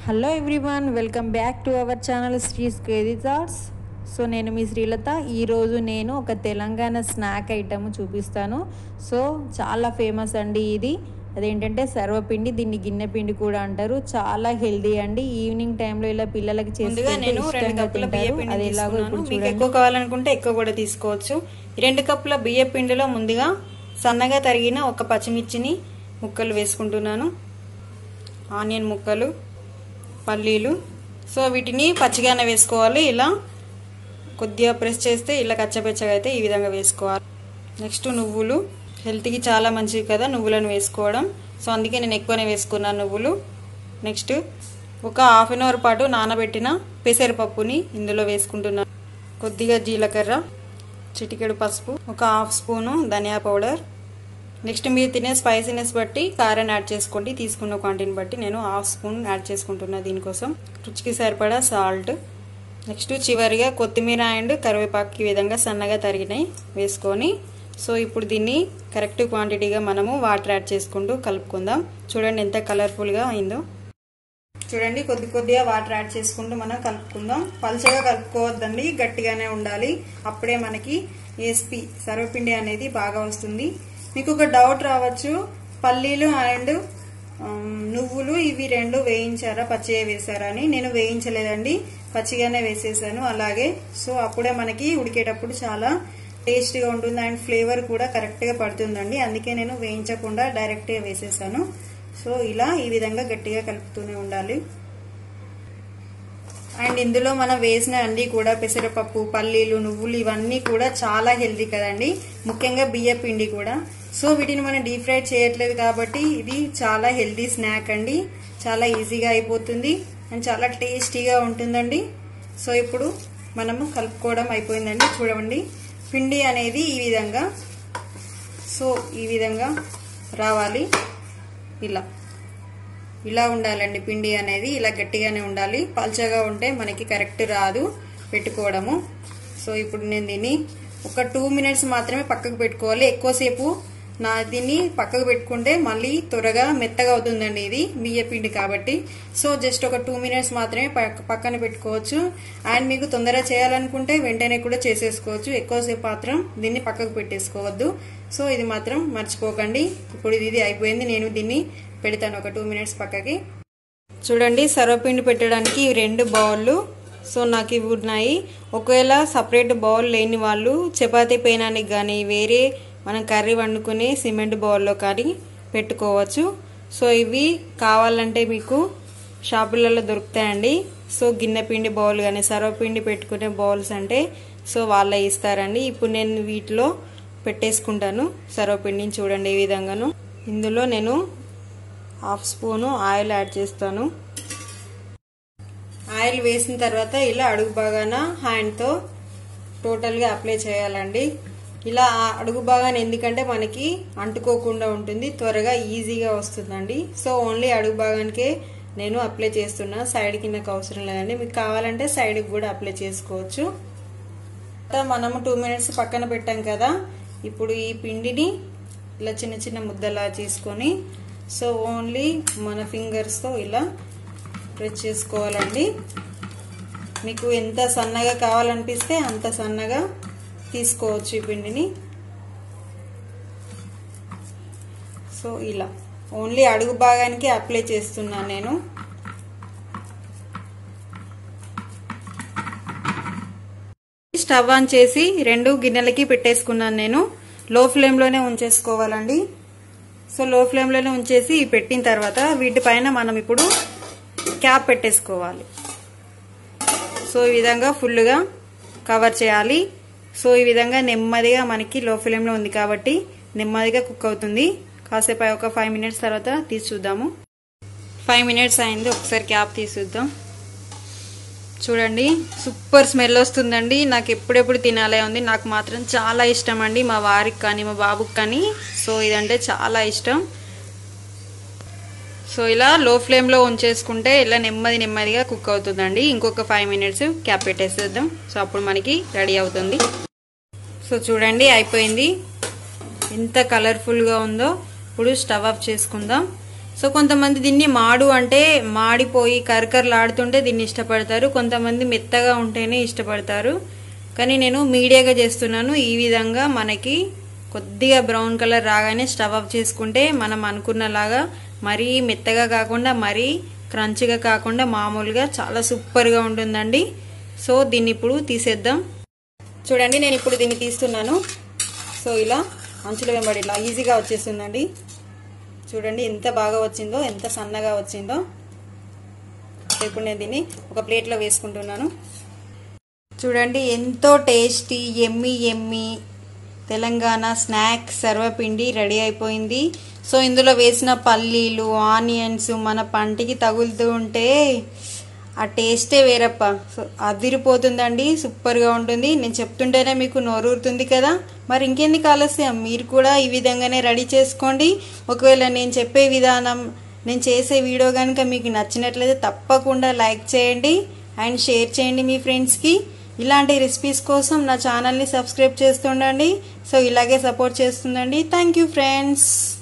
hello everyone welcome back to our channel Sri's కేది thoughts so నేను మీ శ్రీలత ఈరోజు నేను ఒక తెలంగాణ స్నాక్ ఐటమ్ చూపిస్తాను సో చాలా ఫేమస్ అండి ఇది అదేంటంటే సర్వపిండి దీన్ని గిన్నె పిండి కూడా అంటారు చాలా హెల్దీ అండి ఈవినింగ్ టైంలో ఇలా పిల్లలకి చేసి ముందుగా పెడితే నేను రెండు ఇష్టంగా కప్పుల బియ్య తింటారు పిండి అది ఎలాగో తీసుకున్నాను ఇప్పుడు మీకు చూడండి ఎక్కువ కావాలనుకుంటే ఎక్కువ కూడా తీసుకోవచ్చు ఈ రెండు కప్పుల బియ్య పిండిలో ముందుగా సన్నగా తరిగిన ఒక పచ్చిమిర్చిని ముక్కలు వేసుకుంటున్నాను ఆనియన్ ముక్కలు పల్లీలు సో వీటిని పచ్చిగానే వేసుకోవాలి ఇలా కొద్దిగా ప్రెస్ చేస్తే ఇలా కచ్చపెచ్చగా అయితే ఈ విధంగా వేసుకోవాలి నెక్స్ట్ నువ్వులు హెల్త్కి చాలా మంచిది కదా నువ్వులను వేసుకోవడం సో అందుకే నేను ఎక్కువనే వేసుకున్నాను నువ్వులు నెక్స్ట్ ఒక హాఫ్ అన్ అవర్ పాటు నానబెట్టిన పెసరపప్పుని ఇందులో వేసుకుంటున్నాను కొద్దిగా జీలకర్ర చిటికెడు పసుపు ఒక హాఫ్ స్పూను ధనియా పౌడర్ నెక్స్ట్ మీరు తినే స్పైసీనెస్ బట్టి కారం యాడ్ చేసుకోండి తీసుకున్న క్వాంటిటీని బట్టి నేను హాఫ్ స్పూన్ యాడ్ చేసుకుంటున్నా దీనికోసం రుచికి సరిపడా సాల్ట్ నెక్స్ట్ చివరిగా కొత్తిమీర అండ్ కరివేపాకు ఈ విధంగా సన్నగా తరిగినాయి వేసుకొని సో ఇప్పుడు దీన్ని కరెక్ట్ క్వాంటిటీగా మనము వాటర్ యాడ్ చేసుకుంటూ కలుపుకుందాం చూడండి ఎంత కలర్ఫుల్గా అయిందో చూడండి కొద్ది కొద్దిగా వాటర్ యాడ్ చేసుకుంటూ మనం కలుపుకుందాం పలుచగా కలుపుకోవద్దండి గట్టిగానే ఉండాలి అప్పుడే మనకి ఏస్పి సర్వపిండి అనేది బాగా వస్తుంది మీకు ఒక డౌట్ రావచ్చు పల్లీలు అండ్ నువ్వులు ఇవి రెండు వేయించారా పచ్చిగా వేసారా అని నేను వేయించలేదండి పచ్చిగానే వేసేసాను అలాగే సో అప్పుడే మనకి ఉడికేటప్పుడు చాలా టేస్టీగా ఉంటుంది అండ్ ఫ్లేవర్ కూడా కరెక్ట్గా పడుతుందండి అందుకే నేను వేయించకుండా డైరెక్ట్గా వేసేసాను సో ఇలా ఈ విధంగా గట్టిగా కలుపుతూనే ఉండాలి అండ్ ఇందులో మనం వేసిన అన్ని కూడా పెసరపప్పు పల్లీలు నువ్వులు ఇవన్నీ కూడా చాలా హెల్దీ కదండి ముఖ్యంగా బియ్య పిండి కూడా సో వీటిని మనం డీప్ ఫ్రై చేయట్లేదు కాబట్టి ఇది చాలా హెల్దీ స్నాక్ అండి చాలా ఈజీగా అయిపోతుంది అండ్ చాలా టేస్టీగా ఉంటుందండి సో ఇప్పుడు మనము కలుపుకోవడం అయిపోయిందండి చూడండి పిండి అనేది ఈ విధంగా సో ఈ విధంగా రావాలి ఇలా ఇలా ఉండాలండి పిండి అనేది ఇలా గట్టిగానే ఉండాలి పల్చగా ఉంటే మనకి కరెక్ట్ రాదు పెట్టుకోవడము సో ఇప్పుడు నేను దీన్ని ఒక టూ మినిట్స్ మాత్రమే పక్కకు పెట్టుకోవాలి ఎక్కువసేపు నా దీన్ని పక్కకు పెట్టుకుంటే మళ్ళీ త్వరగా మెత్తగా అవుతుందండి ఇది బియ్య పిండి కాబట్టి సో జస్ట్ ఒక టూ మినిట్స్ మాత్రమే పక్కన పెట్టుకోవచ్చు అండ్ మీకు తొందరగా చేయాలనుకుంటే వెంటనే కూడా చేసేసుకోవచ్చు ఎక్కువసేపు మాత్రం దీన్ని పక్కకు పెట్టేసుకోవద్దు సో ఇది మాత్రం మర్చిపోకండి ఇప్పుడు ఇది అయిపోయింది నేను దీన్ని పెడతాను ఒక టూ మినిట్స్ పక్కకి చూడండి సర్వపిండి పెట్టడానికి ఈ రెండు బౌళ్ళు సో నాకు ఇవి ఉన్నాయి ఒకవేళ సపరేట్ బౌల్ లేని వాళ్ళు చపాతీ పేనానికి కానీ వేరే మనం కర్రీ వండుకునే సిమెంట్ బౌల్లో కానీ పెట్టుకోవచ్చు సో ఇవి కావాలంటే మీకు షాపులలో దొరుకుతాయండి సో గిన్నె పిండి బౌల్ కానీ సర్వపిండి పెట్టుకునే బౌల్స్ అంటే సో వాళ్ళే ఇస్తారండి ఇప్పుడు నేను వీటిలో పెట్టేసుకుంటాను సర్వపిండిని చూడండి ఈ విధంగాను ఇందులో నేను హాఫ్ స్పూను ఆయిల్ యాడ్ చేస్తాను ఆయిల్ వేసిన తర్వాత ఇలా అడుగు బాగాన హ్యాండ్తో టోటల్గా అప్లై చేయాలండి ఇలా అడుగు బాగానే ఎందుకంటే మనకి అంటుకోకుండా ఉంటుంది త్వరగా ఈజీగా వస్తుందండి సో ఓన్లీ అడుగు భాగానికే నేను అప్లై చేస్తున్నా సైడ్కి నాకు అవసరం లేదండి మీకు కావాలంటే సైడ్కి కూడా అప్లై చేసుకోవచ్చు మనము టూ మినిట్స్ పక్కన పెట్టాం కదా ఇప్పుడు ఈ పిండిని ఇలా చిన్న చిన్న ముద్దలా చేసుకొని సో ఓన్లీ మన ఫింగర్స్తో ఇలా ప్రెస్ చేసుకోవాలండి మీకు ఎంత సన్నగా కావాలనిపిస్తే అంత సన్నగా తీసుకోవచ్చు ఈ పిండిని సో ఇలా ఓన్లీ అడుగు భాగానికి అప్లై చేస్తున్నాను నేను స్టవ్ ఆన్ చేసి రెండు గిన్నెలకి పెట్టేసుకున్నాను నేను లో ఫ్లేమ్లోనే ఉంచేసుకోవాలండి సో లో ఫ్లేమ్లోనే ఉంచేసి పెట్టిన తర్వాత వీటిపైన మనం ఇప్పుడు క్యాప్ పెట్టేసుకోవాలి సో ఈ విధంగా ఫుల్గా కవర్ చేయాలి సో ఈ విధంగా నెమ్మదిగా మనకి లో ఫ్లేమ్లో ఉంది కాబట్టి నెమ్మదిగా కుక్ అవుతుంది కాసేపు ఒక ఫైవ్ మినిట్స్ తర్వాత తీసి చూద్దాము ఫైవ్ మినిట్స్ అయింది ఒకసారి క్యాప్ తీసి చూద్దాం చూడండి సూపర్ స్మెల్ వస్తుందండి నాకు ఎప్పుడెప్పుడు తినాలే ఉంది నాకు మాత్రం చాలా ఇష్టం అండి మా వారికి కానీ మా బాబుకి కానీ సో ఇదంటే చాలా ఇష్టం సో ఇలా లో ఫ్లేమ్లో ఉంచేసుకుంటే ఇలా నెమ్మది నెమ్మదిగా కుక్ అవుతుందండి ఇంకొక ఫైవ్ మినిట్స్ క్యాప్ పెట్టేసేద్దాం సో అప్పుడు మనకి రెడీ అవుతుంది సో చూడండి అయిపోయింది ఎంత కలర్ఫుల్గా ఉందో ఇప్పుడు స్టవ్ ఆఫ్ చేసుకుందాం సో కొంతమంది దీన్ని మాడు అంటే మాడిపోయి కరకరలాడుతుంటే దీన్ని ఇష్టపడతారు కొంతమంది మెత్తగా ఉంటేనే ఇష్టపడతారు కానీ నేను మీడియాగా చేస్తున్నాను ఈ విధంగా మనకి కొద్దిగా బ్రౌన్ కలర్ రాగానే స్టవ్ ఆఫ్ చేసుకుంటే మనం అనుకున్నలాగా మరీ మెత్తగా కాకుండా మరీ క్రంచిగా కాకుండా మామూలుగా చాలా సూపర్గా ఉంటుందండి సో దీన్ని ఇప్పుడు తీసేద్దాం చూడండి నేను ఇప్పుడు దీన్ని తీస్తున్నాను సో ఇలా అంచుల వెంబడి ఇలా ఈజీగా వచ్చేస్తుందండి చూడండి ఎంత బాగా వచ్చిందో ఎంత సన్నగా వచ్చిందో సో ఇప్పుడు నేను దీన్ని ఒక ప్లేట్లో వేసుకుంటున్నాను చూడండి ఎంతో tasty yummy yummy Telangana snack sarvapindi ready అయిపోయింది సో ఇందులో వేసిన పల్లీలు ఆనియన్స్ మన పంటికి తగులుతూ ఉంటే ఆ టేస్టే వేరప్ప సో అదిరిపోతుందండి సూపర్గా ఉంటుంది నేను చెప్తుంటేనే మీకు నోరూరుతుంది కదా మరి ఇంకెందుకు ఆలస్యం మీరు కూడా ఈ విధంగానే రెడీ చేసుకోండి ఒకవేళ నేను చెప్పే విధానం నేను చేసే వీడియో కనుక మీకు నచ్చినట్లయితే తప్పకుండా లైక్ చేయండి అండ్ షేర్ చేయండి మీ ఫ్రెండ్స్కి ఇలాంటి రెసిపీస్ కోసం నా ఛానల్ని సబ్స్క్రైబ్ చేస్తుండండి సో ఇలాగే సపోర్ట్ చేస్తుండండి థ్యాంక్ యూ ఫ్రెండ్స్